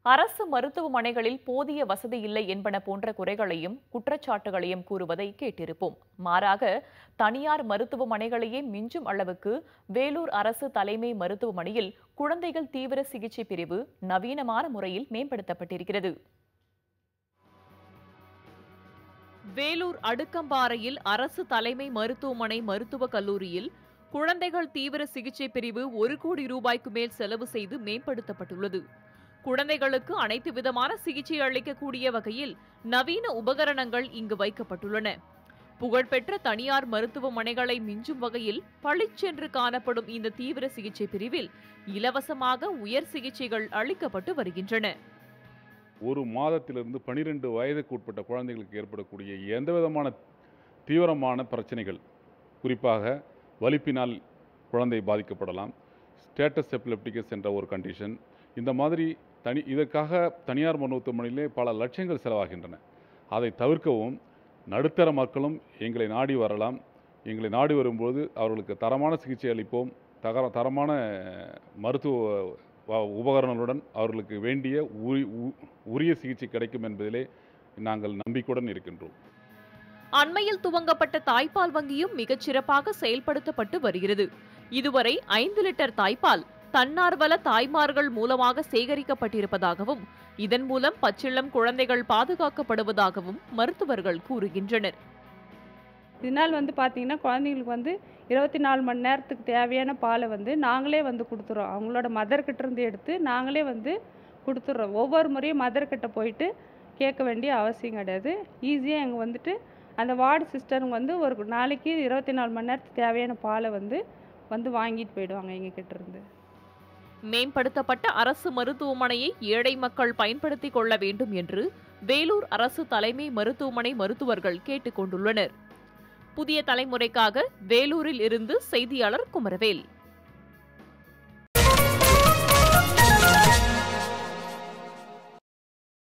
அரசு மருத்துவமனைகளில் போதிய வசதி இல்லை என்பன போன்ற குறைகளையும் குற்றச்சாட்டுகளையும் கூறுவதை கேட்டிருப்போம் மாறாக தனியார் மருத்துவமனைகளையே மிஞ்சும் அளவுக்கு வேலூர் அரசு தலைமை மருத்துவமனையில் குழந்தைகள் தீவிர சிகிச்சை பிரிவு நவீனமான முறையில் மேம்படுத்தப்பட்டிருக்கிறது வேலூர் அடுக்கம்பாறையில் அரசு தலைமை மருத்துவமனை மருத்துவக் கல்லூரியில் குழந்தைகள் தீவிர சிகிச்சை பிரிவு ஒரு கோடி ரூபாய்க்கு மேல் செலவு செய்து மேம்படுத்தப்பட்டுள்ளது குழந்தைகளுக்கு அனைத்து விதமான சிகிச்சை அளிக்கக்கூடிய வகையில் நவீன உபகரணங்கள் இங்கு வைக்கப்பட்டுள்ளன புகழ்பெற்ற தனியார் மருத்துவமனைகளை மிஞ்சும் வகையில் பளிச்சென்று காணப்படும் இந்த தீவிர சிகிச்சை பிரிவில் இலவசமாக உயர் சிகிச்சைகள் அளிக்கப்பட்டு வருகின்றன ஒரு மாதத்திலிருந்து பனிரெண்டு வயதுக்கு உட்பட்ட குழந்தைகளுக்கு ஏற்படக்கூடிய எந்த விதமான தீவிரமான பிரச்சனைகள் குறிப்பாக வலிப்பினால் குழந்தை பாதிக்கப்படலாம் ஸ்டேட்டஸ் எபிலெப்டிகஸ் என்ற ஒரு கண்டிஷன் இந்த மாதிரி தனி இதற்காக தனியார் மருத்துவமனையிலே பல லட்சங்கள் செலவாகின்றன அதை தவிர்க்கவும் நடுத்தர மக்களும் எங்களை நாடி வரலாம் எங்களை நாடி வரும்போது அவர்களுக்கு தரமான சிகிச்சை அளிப்போம் தகர தரமான மருத்துவ வ- உபகரணங்களுடன் அவர்களுக்கு வேண்டிய உரி- உ- உரிய சிகிச்சை கிடைக்கும் என்பதிலே நாங்கள் நம்பிக்கையுடன் இருக்கின்றோம் அண்மையில் துவங்கப்பட்ட தாய்ப்பால் வங்கியும் மிகச் சிறப்பாக செயல்படுத்தப்பட்டு வருகிறது இதுவரை ஐந்து லிட்டர் தாய்ப்பால் தன்னார்வல தாய்மார்கள் மூலமாக சேகரிக்கப்பட்டிருப்பதாகவும் இதன் மூலம் பச்சிளம் குழந்தைகள் பாதுகாக்கப்படுவதாகவும் மருத்துவர்கள் கூறுகின்றனர் இதனால் வந்து பார்த்தீங்கன்னா குழந்தைங்களுக்கு வந்து இருபத்தி நாலு மணி நேரத்துக்கு தேவையான பாலை வந்து நாங்களே வந்து கொடுத்துறோம் அவங்களோட மதர்கிட்ட இருந்து எடுத்து நாங்களே வந்து கொடுத்துட்றோம் ஒவ்வொரு முறையும் மதர்கிட்ட போயிட்டு கேட்க வேண்டிய அவசியம் கிடையாது ஈஸியாக எங்கள் வந்துட்டு அந்த வார்டு சிஸ்டருங்க வந்து ஒரு நாளைக்கு இருபத்தி நாலு மணி நேரத்துக்கு தேவையான பாலை வந்து வந்து வாங்கிட்டு போயிடுவாங்க எங்ககிட்ட இருந்து மேம்படுத்தப்பட்ட அரசு மருத்துவமனையை ஏழை மக்கள் பயன்படுத்திக் கொள்ள வேண்டும் என்று வேலூர் அரசு தலைமை மருத்துவமனை மருத்துவர்கள் கேட்டுக் கொண்டுள்ளனர் புதிய தலைமுறைக்காக வேலூரில் இருந்து செய்தியாளர் குமரவேல்